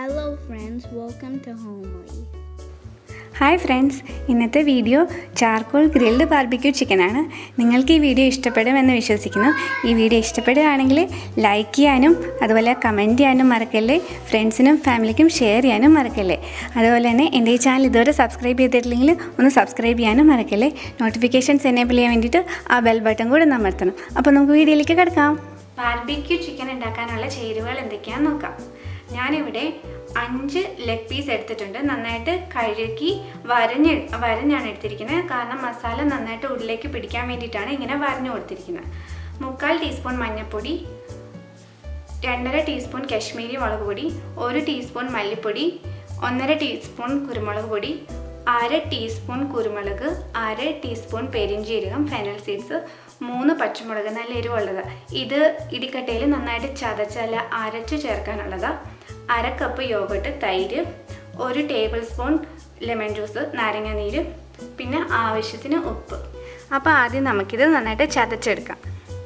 Hello, friends. Welcome to Homely. Hi friends ഇന്നത്തെ video charcoal grilled barbecue ചിക്കനാണ് നിങ്ങൾക്ക് ഈ വീഡിയോ ഇഷ്ടപ്പെടുമെന്ന് വിശ്വസിക്കുന്നു ഈ വീഡിയോ ഇഷ്ടപ്പെടുകയാണെങ്കിൽ ലൈക്ക് ചെയ്യാനും അതുപോലെ കമൻറ്റ് ചെയ്യാനും മറക്കല്ലേ ഫ്രണ്ട്സിനും ഫാമിലിക്കും ഷെയർ ചെയ്യാനും മറക്കല്ലേ അതുപോലെ തന്നെ എൻ്റെ ഈ ചാനൽ ഇതുവരെ സബ്സ്ക്രൈബ് ചെയ്തിട്ടില്ലെങ്കിൽ ഒന്ന് സബ്സ്ക്രൈബ് ചെയ്യാനും മറക്കല്ലേ നോട്ടിഫിക്കേഷൻസ് എനേബിൾ ചെയ്യാൻ വേണ്ടിയിട്ട് ആ ബെൽ ബട്ടൺ കൂടെ ഒന്ന് അമർത്തണം അപ്പോൾ നമുക്ക് വീഡിയോയിലേക്ക് കിടക്കാം ബാർബിക്യൂ ചിക്കൻ ഉണ്ടാക്കാനുള്ള ചേരുവകൾ എന്തൊക്കെയാണെന്ന് നോക്കാം ഞാനിവിടെ അഞ്ച് ലെഗ് പീസ് എടുത്തിട്ടുണ്ട് നന്നായിട്ട് കഴുകി വരഞ്ഞ് വരഞ്ഞാണ് എടുത്തിരിക്കുന്നത് കാരണം മസാല നന്നായിട്ട് ഉള്ളിലേക്ക് പിടിക്കാൻ വേണ്ടിയിട്ടാണ് ഇങ്ങനെ വരഞ്ഞു കൊടുത്തിരിക്കുന്നത് മുക്കാൽ ടീസ്പൂൺ മഞ്ഞൾപ്പൊടി രണ്ടര ടീസ്പൂൺ കശ്മീരി മുളക് പൊടി ഒരു ടീസ്പൂൺ മല്ലിപ്പൊടി ഒന്നര ടീസ്പൂൺ കുരുമുളക് പൊടി അര ടീസ്പൂൺ കുരുമുളക് അര ടീസ്പൂൺ പെരിഞ്ചീരകം ഫെനൽ സീഡ്സ് മൂന്ന് പച്ചമുളക് നല്ല എരിവുള്ളത് ഇത് ഇടിക്കട്ടയിൽ നന്നായിട്ട് ചതച്ചല്ല അരച്ച് ചേർക്കാനുള്ളത് അര കപ്പ് യോഗട്ട് തൈര് ഒരു ടേബിൾ സ്പൂൺ ലെമൺ ജ്യൂസ് നാരങ്ങ നീര് പിന്നെ ആവശ്യത്തിന് ഉപ്പ് അപ്പോൾ ആദ്യം നമുക്കിത് നന്നായിട്ട് ചതച്ചെടുക്കാം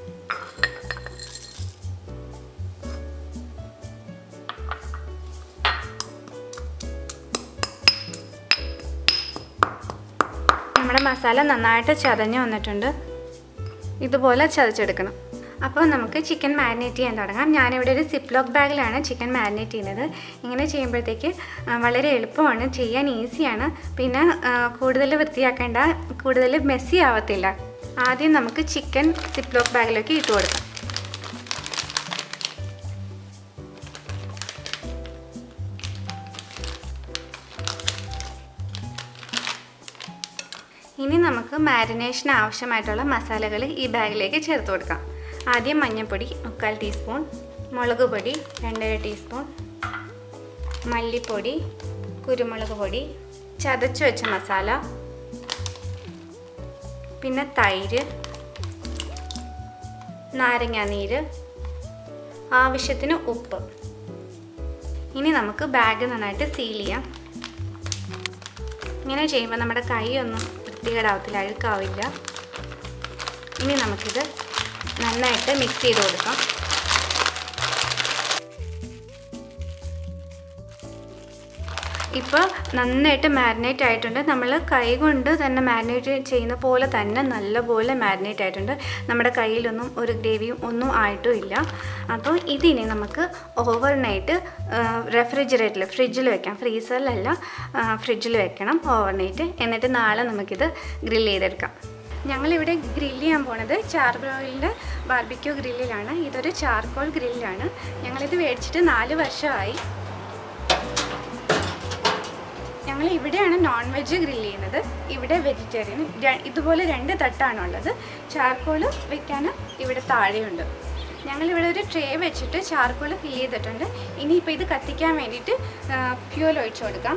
നമ്മുടെ മസാല നന്നായിട്ട് ചതഞ്ഞ് വന്നിട്ടുണ്ട് ഇതുപോലെ ചതച്ചെടുക്കണം അപ്പോൾ നമുക്ക് ചിക്കൻ മാരിനേറ്റ് ചെയ്യാൻ തുടങ്ങാം ഞാനിവിടെ ഒരു സിപ്പ് ലോക്ക് ബാഗിലാണ് ചിക്കൻ മാരിനേറ്റ് ചെയ്യുന്നത് ഇങ്ങനെ ചെയ്യുമ്പോഴത്തേക്ക് ആ, വളരെ എളുപ്പമാണ് ചെയ്യാൻ ഈസിയാണ് പിന്നെ ആ, കൂടുതൽ വൃത്തിയാക്കേണ്ട കൂടുതൽ മെസ്സി ആവത്തില്ല ആദ്യം നമുക്ക് ചിക്കൻ സിപ്പ് ലോക്ക് ബാഗിലേക്ക് ഇട്ട് കൊടുക്കാം ഇനി നമുക്ക് മാരിനേഷന് ആവശ്യമായിട്ടുള്ള മസാലകൾ ഈ ബാഗിലേക്ക് ചേർത്ത് കൊടുക്കാം ആദ്യം മഞ്ഞൾപ്പൊടി മുക്കാൽ ടീസ്പൂൺ മുളക് പൊടി രണ്ടര ടീസ്പൂൺ മല്ലിപ്പൊടി കുരുമുളക് പൊടി ചതച്ച് വെച്ച മസാല പിന്നെ തൈര് നാരങ്ങാനീര് ആവശ്യത്തിന് ഉപ്പ് ഇനി നമുക്ക് ബാഗ് നന്നായിട്ട് സീൽ ചെയ്യാം ഇങ്ങനെ ചെയ്യുമ്പോൾ നമ്മുടെ കൈ ഒന്നും വൃത്തികേടാവത്തില്ല അഴുക്കാവില്ല ഇനി നമുക്കിത് നന്നായിട്ട് മിക്സ് ചെയ്ത് കൊടുക്കാം ഇപ്പോൾ നന്നായിട്ട് മാരിനേറ്റ് ആയിട്ടുണ്ട് നമ്മൾ കൈ കൊണ്ട് തന്നെ മാരിനേറ്റ് ചെയ്യുന്ന പോലെ തന്നെ നല്ലപോലെ മാരിനേറ്റ് ആയിട്ടുണ്ട് നമ്മുടെ കയ്യിലൊന്നും ഒരു ഗ്രേവിയും ഒന്നും ആയിട്ടും ഇല്ല അപ്പോൾ ഇതിനി നമുക്ക് ഓവർ നൈറ്റ് റെഫ്രിജറേറ്ററിൽ ഫ്രിഡ്ജിൽ വെക്കാം ഫ്രീസറിലല്ല ഫ്രിഡ്ജിൽ വെക്കണം ഓവർ നൈറ്റ് എന്നിട്ട് നാളെ നമുക്കിത് ഗ്രിൽ ചെയ്തെടുക്കാം ഞങ്ങളിവിടെ ഗ്രില്ല് ചെയ്യാൻ പോണത് ചാർബ്രോയിലിൻ്റെ ബാർബിക്യൂ ഗ്രില്ലിലാണ് ഇതൊരു ചാർക്കോൾ ഗ്രില്ലാണ് ഞങ്ങളിത് മേടിച്ചിട്ട് നാല് വർഷമായി ഞങ്ങൾ ഇവിടെയാണ് നോൺ വെജ് ഗ്രില്ല് ചെയ്യുന്നത് ഇവിടെ വെജിറ്റേറിയൻ ഇതുപോലെ രണ്ട് തട്ടാണുള്ളത് ചാർക്കോൾ വെക്കാൻ ഇവിടെ താഴെയുണ്ട് ഞങ്ങളിവിടെ ഒരു ട്രേ വെച്ചിട്ട് ചാർക്കോൾ ഫിൽ ചെയ്തിട്ടുണ്ട് ഇനിയിപ്പോൾ ഇത് കത്തിക്കാൻ വേണ്ടിയിട്ട് ഫ്യൂൽ ഒഴിച്ചു കൊടുക്കാം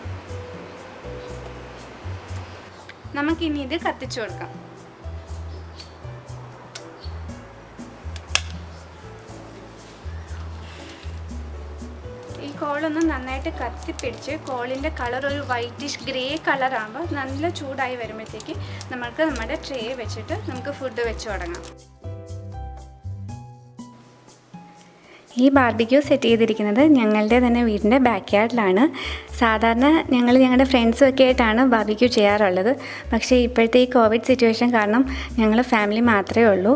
നമുക്കിനി ഇത് കത്തിച്ചു കൊടുക്കാം ഈ കോളൊന്ന് നന്നായിട്ട് കത്തിപ്പിടിച്ച് കോളിൻ്റെ കളർ ഒരു വൈറ്റിഷ് ഗ്രേ കളറാകുമ്പോൾ നല്ല ചൂടായി വരുമ്പോഴത്തേക്ക് നമുക്ക് നമ്മുടെ ട്രേ വെച്ചിട്ട് നമുക്ക് ഫുഡ് വെച്ച് തുടങ്ങാം ഈ ബാർബിക്യൂ സെറ്റ് ചെയ്തിരിക്കുന്നത് ഞങ്ങളുടെ തന്നെ വീടിൻ്റെ ബാക്ക് യാർഡിലാണ് സാധാരണ ഞങ്ങൾ ഞങ്ങളുടെ ഫ്രണ്ട്സും ഒക്കെ ആയിട്ടാണ് ബാർബിക്യൂ ചെയ്യാറുള്ളത് പക്ഷേ ഇപ്പോഴത്തെ ഈ കോവിഡ് സിറ്റുവേഷൻ കാരണം ഞങ്ങൾ ഫാമിലി മാത്രമേ ഉള്ളൂ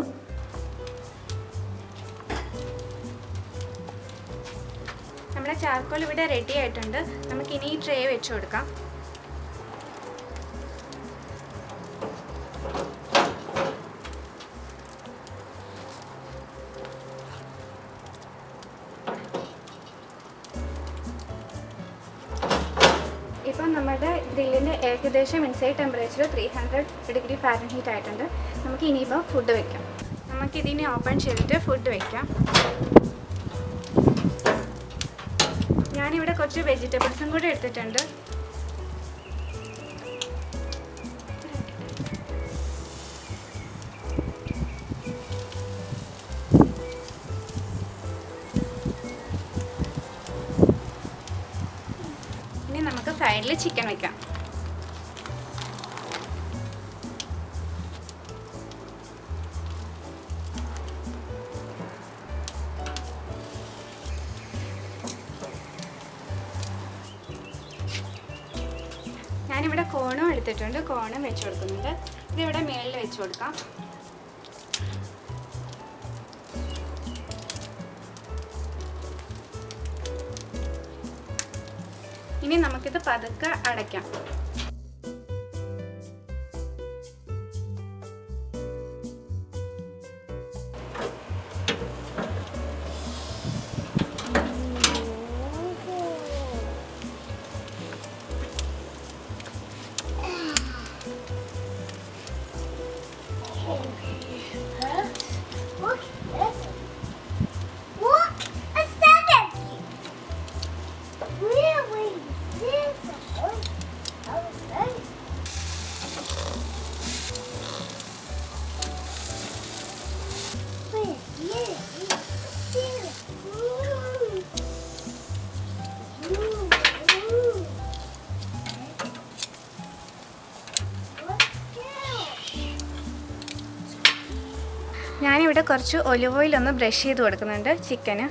നമ്മുടെ ചാർക്കോൾ ഇവിടെ റെഡി ആയിട്ടുണ്ട് നമുക്ക് ഇനി ഈ ട്രേ വെച്ച് കൊടുക്കാം ഇപ്പം നമ്മുടെ ഗ്രില്ലിൻ്റെ ഏകദേശം inside temperature three hundred degree Fahrenheit ആയിട്ടുണ്ട് നമുക്ക് ഇനിയിപ്പോൾ ഫുഡ് വയ്ക്കാം നമുക്കിതിനെ ഓപ്പൺ ചെയ്തിട്ട് ഫുഡ് വയ്ക്കാം ഞാനിവിടെ കുറച്ച് വെജിറ്റബിൾസും കൂടെ എടുത്തിട്ടുണ്ട് ഇനി നമുക്ക് സൈഡിൽ ചിക്കൻ വെക്കാം ഞാനിവിടെ കോണും എടുത്തിട്ടുണ്ട് കോണും വെച്ച് കൊടുക്കുന്നുണ്ട് ഇതിവിടെ മേളിൽ വെച്ച് കൊടുക്കാം ഇനി നമുക്കിത് പതുക്കെ അടയ്ക്കാം Look, this. What? A seven! Really? This? Oh, okay. Wait, yeah, yeah, Ooh. Ooh, ooh. Let's go. ഞാനിവിടെ കുറച്ച് ഒലിവ് ഓയിൽ ഒന്ന് ബ്രഷ് ചെയ്ത് കൊടുക്കുന്നുണ്ട് ചിക്കന്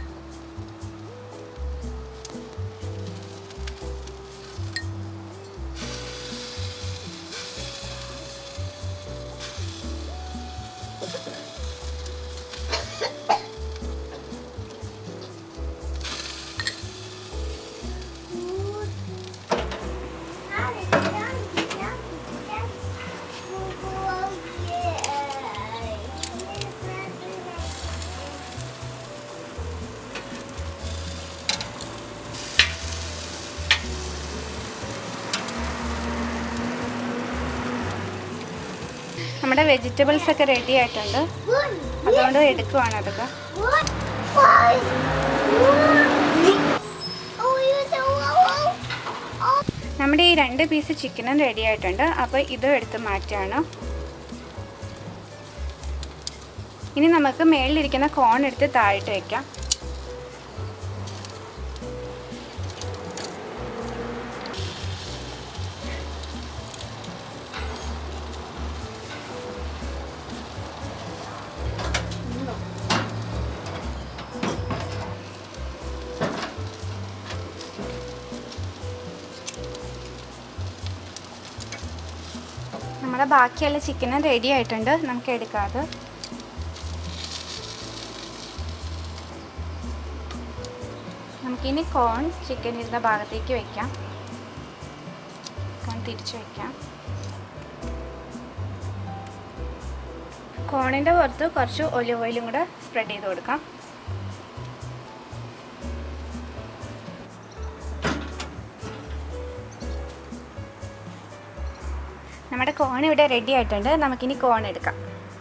നമ്മുടെ വെജിറ്റബിൾസ് ഒക്കെ റെഡി ആയിട്ടുണ്ട് അതുകൊണ്ട് എടുക്കുവാണ് അതൊക്കെ നമ്മുടെ ഈ രണ്ട് പീസ് ചിക്കനും റെഡി ആയിട്ടുണ്ട് അപ്പോൾ ഇതും എടുത്ത് മാറ്റുകയാണ് ഇനി നമുക്ക് മേളിലിരിക്കുന്ന കോൺ എടുത്ത് താഴോട്ട് വെക്കാം നമ്മുടെ ബാക്കിയുള്ള ചിക്കനും റെഡി ആയിട്ടുണ്ട് നമുക്ക് എടുക്കാം അത് നമുക്കിനി കോൺ ചിക്കൻ ഇരുന്ന ഭാഗത്തേക്ക് വെക്കാം കോൺ തിരിച്ചു വെക്കാം കോണിൻ്റെ പുറത്ത് കുറച്ച് ഒലിവ് ഓയിലും കൂടെ സ്പ്രെഡ് ചെയ്ത് കൊടുക്കാം നമ്മുടെ കോൺ ഇവിടെ റെഡി ആയിട്ടുണ്ട് നമുക്കിനി കോൺ എടുക്കാം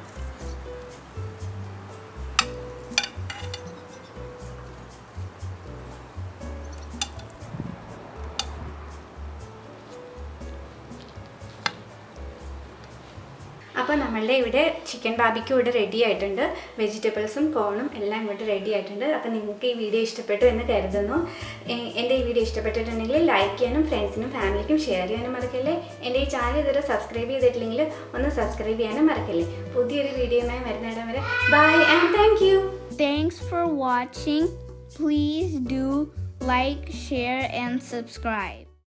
അപ്പോൾ നമ്മളുടെ ഇവിടെ ചിക്കൻ ബാബിക്കും ഇവിടെ റെഡി ആയിട്ടുണ്ട് വെജിറ്റബിൾസും കോണും എല്ലാം ഇവിടെ റെഡി ആയിട്ടുണ്ട് അപ്പോൾ നിങ്ങൾക്ക് ഈ വീഡിയോ ഇഷ്ടപ്പെട്ടു എന്ന് കരുതുന്നു എ- എൻ്റെ ഈ വീഡിയോ ഇഷ്ടപ്പെട്ടിട്ടുണ്ടെങ്കിൽ ലൈക്ക് ചെയ്യാനും ഫ്രണ്ട്സിനും ഫാമിലിക്കും ഷെയർ ചെയ്യാനും മറക്കല്ലേ എൻ്റെ ഈ ചാനൽ ഇതുവരെ സബ്സ്ക്രൈബ് ചെയ്തിട്ടില്ലെങ്കിൽ ഒന്ന് സബ്സ്ക്രൈബ് ചെയ്യാനും മറക്കല്ലേ പുതിയൊരു വീഡിയോയുമായി വരുന്നിടം വരെ bye and thank you Thanks for watching. Please do like, share, and subscribe.